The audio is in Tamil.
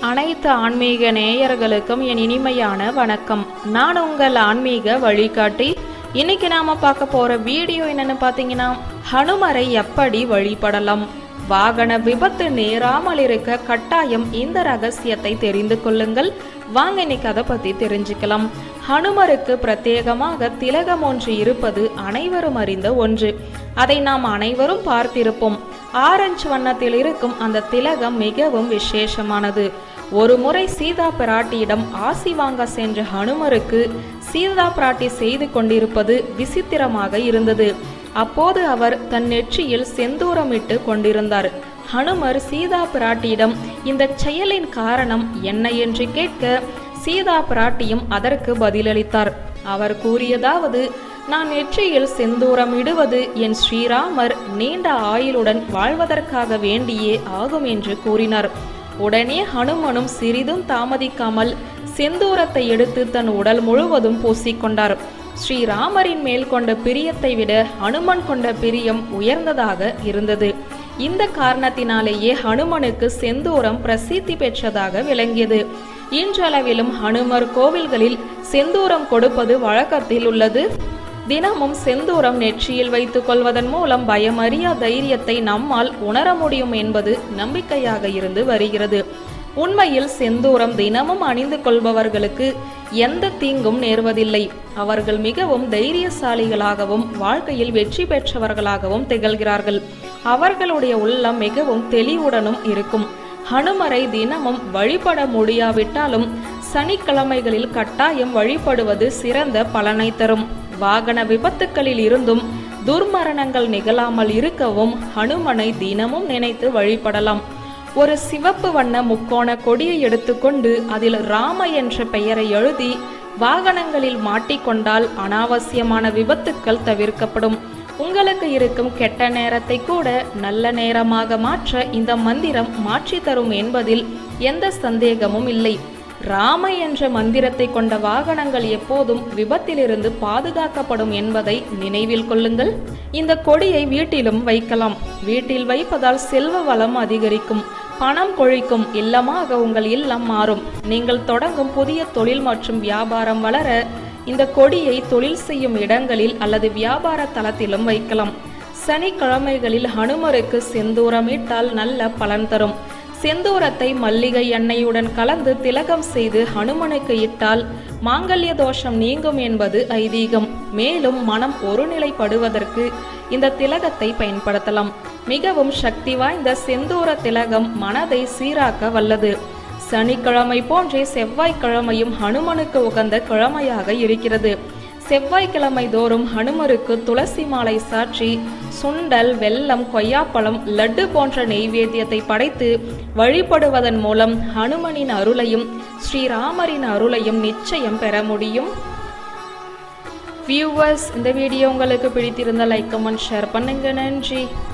அனைத்து ஆன்மீக நேயர்களுக்கும் என் இனிமையான வணக்கம் நான் உங்கள் ஆன்மீக வழிகாட்டி இன்னைக்கு நாம பார்க்க போற வீடியோ என்னன்னு பார்த்தீங்கன்னா ஹனுமரை எப்படி வழிபடலாம் வாகன விபத்து நேராமல் இருக்க கட்டாயம் இந்த ரகசியத்தை தெரிந்து கொள்ளுங்கள் வாங்க இன்னைக்கு அதை பத்தி தெரிஞ்சுக்கலாம் ஹனுமருக்கு பிரத்யேகமாக திலகம் ஒன்று இருப்பது அனைவரும் அறிந்த ஒன்று அதை நாம் அனைவரும் பார்த்திருப்போம் ஆரஞ்சு வண்ணத்தில் இருக்கும் அந்த திலகம் மிகவும் விசேஷமானது ஒரு முறை சீதா பிராட்டியிடம் ஆசி வாங்க சென்ற ஹனுமருக்கு சீதா பிராட்டி செய்து கொண்டிருப்பது விசித்திரமாக இருந்தது அப்போது அவர் தன் நெற்றியில் செந்தூரமிட்டு கொண்டிருந்தார் ஹனுமர் சீதா பிராட்டியிடம் இந்த செயலின் காரணம் என்ன என்று கேட்க சீதா பிராட்டியும் அதற்கு பதிலளித்தார் அவர் கூறியதாவது நான் நெற்றியில் செந்தூரம் இடுவது என் ஸ்ரீராமர் நீண்ட ஆயுளுடன் வாழ்வதற்காக வேண்டியே ஆகும் என்று கூறினார் உடனே ஹனுமனும் சிறிதும் தாமதிக்காமல் செந்தூரத்தை எடுத்து தன் உடல் முழுவதும் பூசிக்கொண்டார் ஸ்ரீராமரின் மேல் கொண்ட பிரியத்தை விட ஹனுமன் கொண்ட பிரியம் உயர்ந்ததாக இருந்தது இந்த காரணத்தினாலேயே ஹனுமனுக்கு செந்தூரம் பிரசித்தி பெற்றதாக விளங்கியது இன்றளவிலும் ஹனுமர் கோவில்களில் செந்தூரம் கொடுப்பது வழக்கத்தில் உள்ளது தினமும் செந்தூரம் நெற்றியில் வைத்துக் கொள்வதன் மூலம் பயமறியா தைரியத்தை நம்மால் உணர முடியும் என்பது நம்பிக்கையாக இருந்து வருகிறது உண்மையில் செந்தூரம் தினமும் அணிந்து கொள்பவர்களுக்கு எந்த தீங்கும் நேர்வதில்லை அவர்கள் மிகவும் தைரியசாலிகளாகவும் வாழ்க்கையில் வெற்றி பெற்றவர்களாகவும் திகழ்கிறார்கள் அவர்களுடைய உள்ளம் மிகவும் தெளிவுடனும் இருக்கும் ஹனுமரை தினமும் வழிபட முடியாவிட்டாலும் சனிக்கிழமைகளில் கட்டாயம் வழிபடுவது சிறந்த பலனை தரும் வாகன விபத்துக்களில் இருந்தும் துர்மரணங்கள் நிகழாமல் இருக்கவும் ஹனுமனை தினமும் நினைத்து வழிபடலாம் ஒரு சிவப்பு வண்ண முக்கோண கொடியை எடுத்துக்கொண்டு அதில் ராம என்ற பெயரை எழுதி வாகனங்களில் மாட்டிக்கொண்டால் அனாவசியமான விபத்துக்கள் தவிர்க்கப்படும் உங்களுக்கு இருக்கும் கெட்ட நேரத்தை கூட நல்ல நேரமாக மாற்ற இந்த மந்திரம் மாற்றி தரும் என்பதில் எந்த சந்தேகமும் இல்லை ராம என்ற மந்திரத்தை கொண்ட வாகனங்கள் எப்போதும் விபத்திலிருந்து பாதுகாக்கப்படும் என்பதை நினைவில் கொள்ளுங்கள் இந்த கொடியை வீட்டிலும் வைக்கலாம் வீட்டில் வைப்பதால் செல்வ வளம் அதிகரிக்கும் பணம் கொழிக்கும் இல்லமாக உங்கள் இல்லம் மாறும் நீங்கள் தொடங்கும் புதிய தொழில் மற்றும் வியாபாரம் வளர இந்த கொடியை தொழில் செய்யும் இடங்களில் அல்லது வியாபார தளத்திலும் வைக்கலாம் சனிக்கிழமைகளில் ஹனுமருக்கு செந்தூரமிட்டால் நல்ல பலன் தரும் செந்தூரத்தை மல்லிகை எண்ணெயுடன் கலந்து திலகம் செய்து ஹனுமனுக்கு இட்டால் மாங்கல்ய தோஷம் நீங்கும் என்பது ஐதீகம் மேலும் மனம் ஒருநிலைப்படுவதற்கு இந்த திலகத்தை பயன்படுத்தலாம் மிகவும் சக்தி வாய்ந்த செந்தூர திலகம் மனதை சீராக்க வல்லது சனிக்கிழமை போன்றே செவ்வாய்க்கிழமையும் ஹனுமனுக்கு உகந்த கிழமையாக இருக்கிறது செவ்வாய்க்கிழமை தோறும் ஹனுமருக்கு துளசி மாலை சாற்றி சுண்டல் வெல்லம் கொய்யாப்பழம் லட்டு போன்ற நெய்வேத்தியத்தை படைத்து வழிபடுவதன் மூலம் ஹனுமனின் அருளையும் ஸ்ரீராமரின் அருளையும் நிச்சயம் பெற முடியும் வியூவர்ஸ் இந்த வீடியோ உங்களுக்கு பிடித்திருந்தால் லைக் கமெண்ட் ஷேர் பண்ணுங்க நன்றி